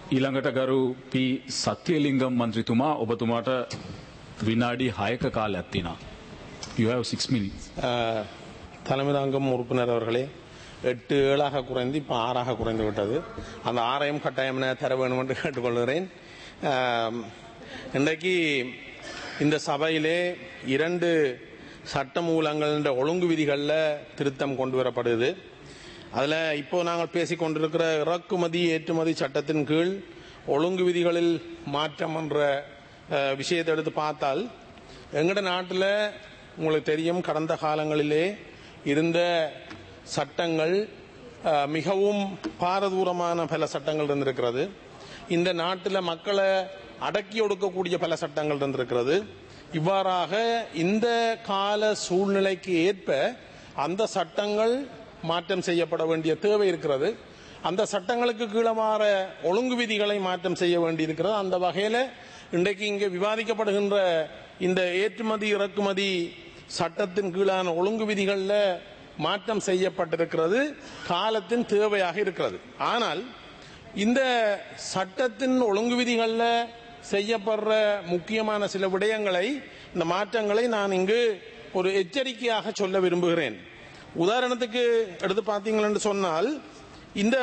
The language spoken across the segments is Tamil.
ඊළඟට ගරු පී සත්‍යලිංගම් මන්ත්‍රීතුමා ඔබතුමාට විනාඩි හයක කාලයක් තියෙනවා. You have six minutes. அஹ், தலைமை தாங்கும் உறுப்பினர் அவர்களே எட்டு ஏழாக குறைந்து இப்போ ஆறாக குறைந்து விட்டது அந்த ஆறையும் கட்டாயம் என தர வேண்டும் என்று கேட்டுக்கொள்கிறேன் அஹ், இன்றைக்கு இந்த சபையிலே இரண்டு சட்ட மூலங்கள ஒழுங்கு விதிகளில் திருத்தம் கொண்டு வரப்படுது அதில் இப்போ நாங்கள் பேசிக் கொண்டிருக்கிற இறக்குமதி ஏற்றுமதி சட்டத்தின் கீழ் ஒழுங்கு விதிகளில் மாற்றம் என்ற அஹ், விஷயத்தை எடுத்து பார்த்தால் எங்கட நாட்டில் உங்களுக்கு தெரியும் கடந்த காலங்களிலே இருந்த சட்டங்கள் அஹ், மிகவும் பாரதூரமான பல சட்டங்கள் இருந்திருக்கிறது இந்த நாட்டில் மக்களை அடக்கி ஒடுக்கக்கூடிய பல சட்டங்கள் இருந்திருக்கிறது இவ்வாறாக இந்த கால சூழ்நிலைக்கு ஏற்ப அந்த சட்டங்கள் மாற்றம் செய்யப்பட வேண்டிய தேவை இருக்கிறது அந்த சட்டங்களுக்கு கீழமாற ஒழுங்கு விதிகளை மாற்றம் செய்ய வேண்டியிருக்கிறது அந்த வகையில் இன்றைக்கு இங்கே விவாதிக்கப்படுகின்ற இந்த ஏற்றுமதி இறக்குமதி சட்டத்தின் கீழான ஒழுங்கு விதிகளில் மாற்றம் செய்யப்பட்டிருக்கிறது காலத்தின் தேவையாக இருக்கிறது ஆனால் இந்த சட்டத்தின் ஒழுங்கு விதிகளில் செய்யப்படுற முக்கியமான சில விடயங்களை இந்த மாற்றங்களை நான் இங்கு ஒரு எச்சரிக்கையாக சொல்ல விரும்புகிறேன் உதாரணத்துக்கு எடுத்து பார்த்தீங்களென்று சொன்னால் இந்த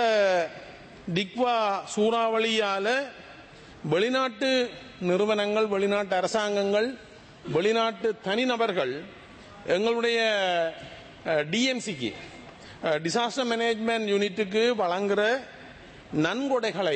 டிக்வா சூறாவளியால வெளிநாட்டு நிறுவனங்கள் வெளிநாட்டு அரசாங்கங்கள் வெளிநாட்டு தனிநபர்கள் எங்களுடைய டிஎம்சிக்கு டிசாஸ்டர் மேனேஜ்மெண்ட் யூனிட்டுக்கு வழங்குகிற நன்கொடைகளை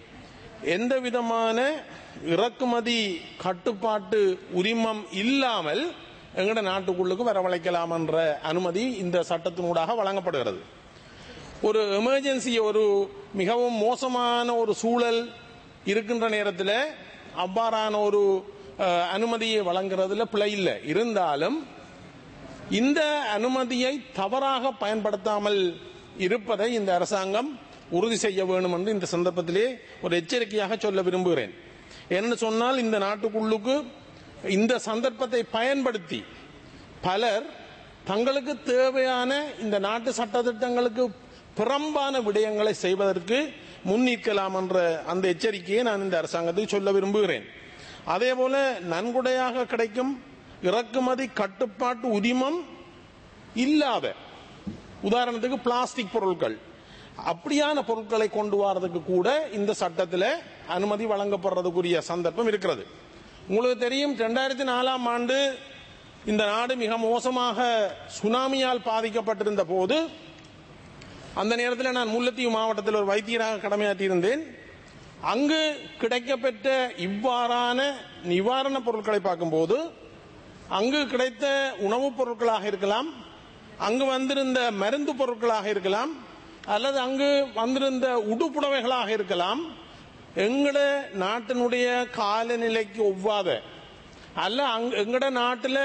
எந்த விதமான இறக்குமதி கட்டுப்பாட்டு உரிமம் இல்லாமல் எங்கட நாட்டுக்குள்ளுக்கு வரவழைக்கலாம் என்ற அனுமதி இந்த சட்டத்தினூடாக வழங்கப்படுகிறது ஒரு எமர்ஜென்சி ஒரு மிகவும் மோசமான ஒரு சூழல் இருக்கின்ற நேரத்தில் அவ்வாறான ஒரு அஹ், அனுமதியை வழங்குறதுல பிழை இல்லை இருந்தாலும் இந்த அனுமதியை தவறாக பயன்படுத்தாமல் இருப்பதை இந்த அரசாங்கம் உறுதி செய்ய வேண்டும் என்று இந்த சந்தர்ப்பத்திலே ஒரு எச்சரிக்கையாக சொல்ல விரும்புகிறேன் என்ன சொன்னால் இந்த நாட்டுக்குள்ளுக்கு இந்த சந்தர்ப்பத்தை பயன்படுத்தி பலர் தங்களுக்கு தேவையான இந்த நாட்டு சட்டத்திட்டங்களுக்கு புறம்பான விடயங்களை செய்வதற்கு முன்னிற்கலாம் என்ற அந்த எச்சரிக்கையை நான் இந்த அரசாங்கத்துக்கு சொல்ல விரும்புகிறேன் அதே போல நன்கொடையாக கிடைக்கும் இறக்குமதி கட்டுப்பாட்டு உரிமம் இல்லாத உதாரணத்துக்கு பிளாஸ்டிக் பொருட்கள் அப்படியான பொருட்களை கொண்டு வரதுக்கு கூட இந்த சட்டத்தில் அனுமதி வழங்கப்படுறதுக்குரிய சந்தர்ப்பம் இருக்கிறது உங்களுக்கு தெரியும் ரெண்டாயிரத்தி நாலாம் ஆண்டு இந்த நாடு மிக மோசமாக சுனாமியால் பாதிக்கப்பட்டிருந்த போது அந்த நேரத்தில் நான் முல்லைத்தீவு மாவட்டத்தில் ஒரு வைத்தியராக கடமையாற்றியிருந்தேன் அங்கு கிடைக்கப்பெற்ற இவ்வாறான நிவாரண பொருட்களை பார்க்கும்போது அங்கு கிடைத்த உணவுப் பொருட்களாக இருக்கலாம் அங்கு வந்திருந்த மருந்து பொருட்களாக இருக்கலாம் அல்லது அங்கு வந்திருந்த உடுப்புடவைகளாக இருக்கலாம் எங்கட நாட்டினுடைய காலநிலைக்கு ஒவ்வாத அல்ல அங்க எங்கட நாட்டில்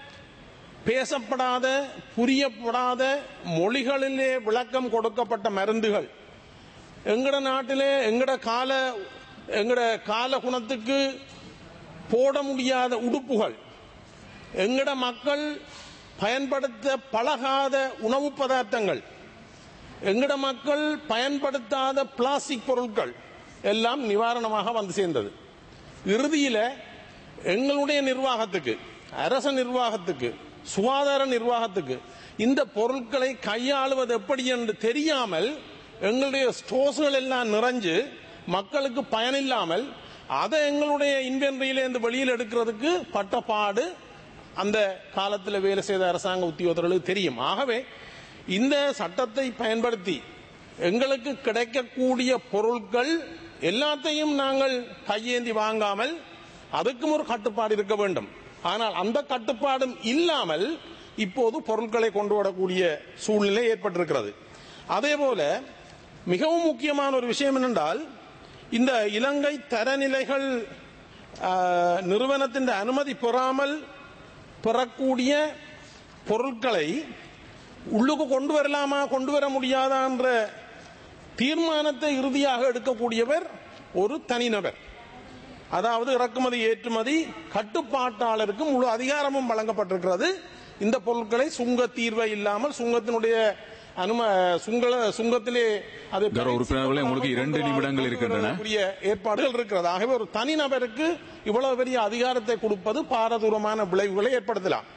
பேசப்படாத புரியப்படாத மொழிகளிலே விளக்கம் கொடுக்கப்பட்ட மருந்துகள் எங்கட நாட்டிலே எங்கட கால எங்கட கால குணத்துக்கு போட முடியாத உடுப்புகள் எங்கட மக்கள் பயன்படுத்த பழகாத உணவு பதார்த்தங்கள் எங்கட மக்கள் பயன்படுத்தாத பிளாஸ்டிக் பொருட்கள் எல்லாம் நிவாரணமாக வந்து சேர்ந்தது இறுதியில எங்களுடைய நிர்வாகத்துக்கு அரச நிர்வாகத்துக்கு சுகாதார நிர்வாகத்துக்கு இந்த பொருட்களை கையாளுவது எப்படி என்று தெரியாமல் எங்களுடைய ஸ்டோர்ஸ்கள் எல்லாம் நிறைஞ்சு மக்களுக்கு பயனில்லாமல் அதை எங்களுடைய இன்வென்ட்ரியில இருந்து வெளியில் எடுக்கிறதுக்கு பட்ட பாடு அந்த காலத்தில் வேலை செய்த அரசாங்க உத்தியோகத்தர்களுக்கு தெரியும் ஆகவே இந்த சட்டத்தை பயன்படுத்தி எங்களுக்கு கிடைக்கக்கூடிய பொருட்கள் எல்லாத்தையும் நாங்கள் கையேந்தி வாங்காமல் அதுக்கும் ஒரு கட்டுப்பாடு இருக்க வேண்டும் ஆனால் அந்த கட்டுப்பாடும் இல்லாமல் இப்போது பொருட்களை கொண்டு வரக்கூடிய சூழ்நிலை ஏற்பட்டிருக்கிறது அதே போல மிகவும் முக்கியமான ஒரு விஷயம் என்னென்றால் இந்த இலங்கை தரநிலைகள் ஆஹ், நிறுவனத்தின் அனுமதி பெறாமல் பெறக்கூடிய பொருட்களை உள்ளுக்கு கொண்டு வரலாமா கொண்டு வர முடியாதான்ற தீர்மானத்தை இறுதியாக எடுக்கக்கூடியவர் ஒரு தனிநபர் அதாவது இறக்குமதி ஏற்றுமதி கட்டுப்பாட்டாளருக்கு முழு அதிகாரமும் வழங்கப்பட்டிருக்கிறது இந்த பொருட்களை சுங்க தீர்வை இல்லாமல் சுங்கத்தினுடைய அனும சுங்கள சுங்கத்திலே அது கௌரவ உறுப்பினர்களே, உங்களுக்கு இரண்டு நிமிடங்கள் இருக்கின்றன. கூடிய ஏற்பாடுகள் இருக்கிறது ஆகவே ஒரு தனிநபருக்கு இவ்வளவு பெரிய அதிகாரத்தை கொடுப்பது பாரதூரமான விளைவுகளை ஏற்படுத்தலாம்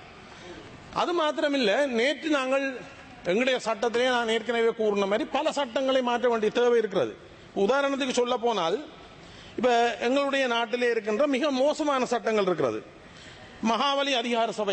அது மாத்திரமில்ல நேற்று நாங்கள் எங்களுடைய சட்டத்திலே நான் ஏற்கனவே கூறின மாதிரி பல சட்டங்களை மாற்ற வேண்டிய தேவை இருக்கிறது உதாரணத்துக்கு சொல்ல போனால் இப்ப எங்களுடைய நாட்டிலே இருக்கின்ற மிக மோசமான சட்டங்கள் இருக்கிறது மகாவலி அதிகார சபை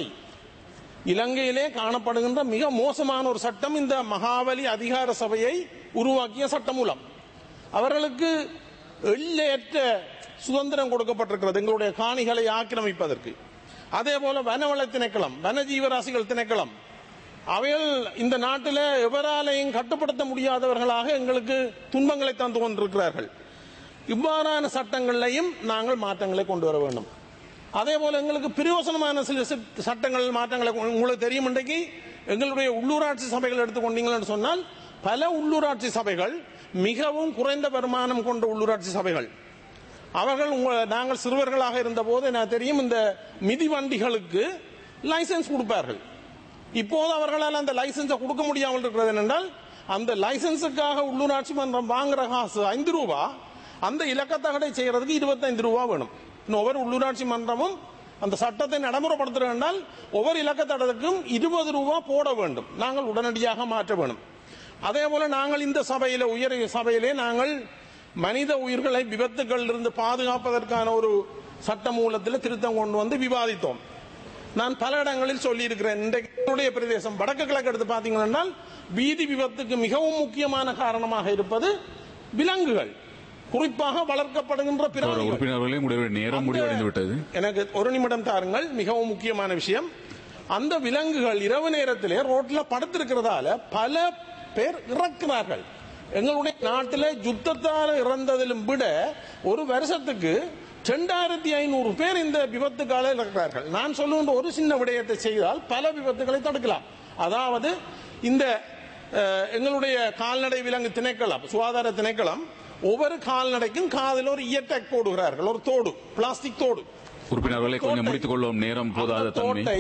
இலங்கையிலே காணப்படுகின்ற மிக மோசமான ஒரு சட்டம் இந்த மகாவலி அதிகார சபையை உருவாக்கிய சட்டமூலம் அவர்களுக்கு எல்லையற்ற சுதந்திரம் கொடுக்கப்பட்டிருக்கிறது எங்களுடைய காணிகளை ஆக்கிரமிப்பதற்கு அதே போல வனவள திணைக்களம் வனஜீவராசிகள் திணைக்களம் அவைகள் இந்த நாட்டில் எவராலையும் கட்டுப்படுத்த முடியாதவர்களாக எங்களுக்கு துன்பங்களை தந்து கொண்டிருக்கிறார்கள் இவ்வாறான சட்டங்களையும் நாங்கள் மாற்றங்களை கொண்டு வர வேண்டும் அதே போல எங்களுக்கு பிரயோசனமான சில சிட்- சட்டங்கள் மாற்றங்களை கொ- உங்களுக்கு தெரியும் இன்றைக்கு எங்களுடைய உள்ளூராட்சி சபைகள் எடுத்துக்கொண்டீங்கன்னு சொன்னால் பல உள்ளூராட்சி சபைகள் மிகவும் குறைந்த வருமானம் கொண்ட உள்ளூராட்சி சபைகள் அவர்கள் உங்க- நாங்கள் சிறுவர்களாக இருந்தபோது எனக்கு தெரியும் இந்த மிதிவண்டிகளுக்கு லைசென்ஸ் கொடுப்பார்கள் இப்போது அவர்களால் அந்த லைசென்ஸை கொடுக்க முடியாமல் இருக்கிறது என்னென்றால் அந்த லைசென்ஸுக்காக உள்ளூராட்சி மன்றம் வாங்குற காசு ஐந்து ரூபா அந்த இலக்கத்தகடை செய்யறதுக்கு இருபத்தைந்து ரூபா வேணும் இன்னும் ஒவ்வொரு உள்ளூராட்சி மன்றமும் அந்த சட்டத்தை நடைமுறைப்படுத்த வேண்டால் ஒவ்வொரு இலக்கத்தடத்துக்கும் இருபது ரூபா போட வேண்டும் நாங்கள் உடனடியாக மாற்ற வேண்டும் அதே போல நாங்கள் இந்த சபையில உயர் சபையிலே நாங்கள் மனித உயிர்களை விபத்துகளில் இருந்து பாதுகாப்பதற்கான ஒரு சட்ட மூலத்தில் திருத்தம் கொண்டு வந்து விவாதித்தோம் நான் பல இடங்களில் சொல்லியிருக்கிறேன் இன்றைக்கு என்னுடைய பிரதேசம் வடக்கு கிழக்கு எடுத்து பார்த்தீங்கன்னா வீதி விபத்துக்கு மிகவும் முக்கியமான காரணமாக இருப்பது விலங்குகள் குறிப்பாக வளர்க்கப்படுகின்ற கௌரவ பிராணிகள் உறுப்பினர்களே உங்களுடைய நேரம் முடிவடைந்து விட்டது எனக்கு ஒரு நிமிடம் தாருங்கள் மிகவும் முக்கியமான விஷயம் அந்த விலங்குகள் இரவு நேரத்திலே ரோட்ல படுத்திருக்கிறதால பல பேர் இறக்கிறார்கள் எங்களுடைய நாட்டில் யுத்தத்தால் இறந்ததிலும் விட ஒரு வருஷத்துக்கு ரெண்டாயிரத்தி ஐநூறு பேர் இந்த விபத்துக்கால இறக்கிறார்கள் நான் சொல்லுகின்ற ஒரு சின்ன விடயத்தை செய்தால் பல விபத்துகளை தடுக்கலாம் அதாவது இந்த அஹ், எங்களுடைய கால்நடை விலங்கு திணைக்களம் சுகாதார திணைக்களம் ஒவ்வொரு கால்நடைக்கும் காதில் ஒரு இயர்டேக் போடுகிறார்கள் ஒரு தோடு பிளாஸ்டிக் தோடு உறுப்பினர்களை கொஞ்சம் முடித்துக் கொள்வோம் நேரம் போதாத அந்த தன்மை தோட்டை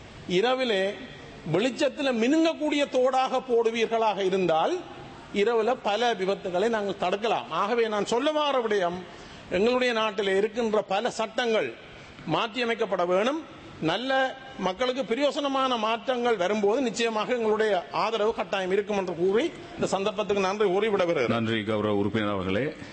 இரவிலே வெளிச்சத்தில் மினுங்கக்கூடிய தோடாக போடுவீர்களாக இருந்தால் இரவுல பல விபத்துகளை நாங்கள் தடுக்கலாம் ஆகவே நான் சொல்ல வார விடயம் எங்களுடைய நாட்டில் இருக்கின்ற பல சட்டங்கள் மாற்றியமைக்கப்பட வேணும் நல்ல மக்களுக்கு பிரயோசனமான மாற்றங்கள் வரும்போது நிச்சயமாக எங்களுடைய ஆதரவு கட்டாயம் இருக்கும் என்று கூறி இந்த சந்தர்ப்பத்துக்கு நன்றி கூறி விட நன்றி கௌரவ உறுப்பினர் அவர்களே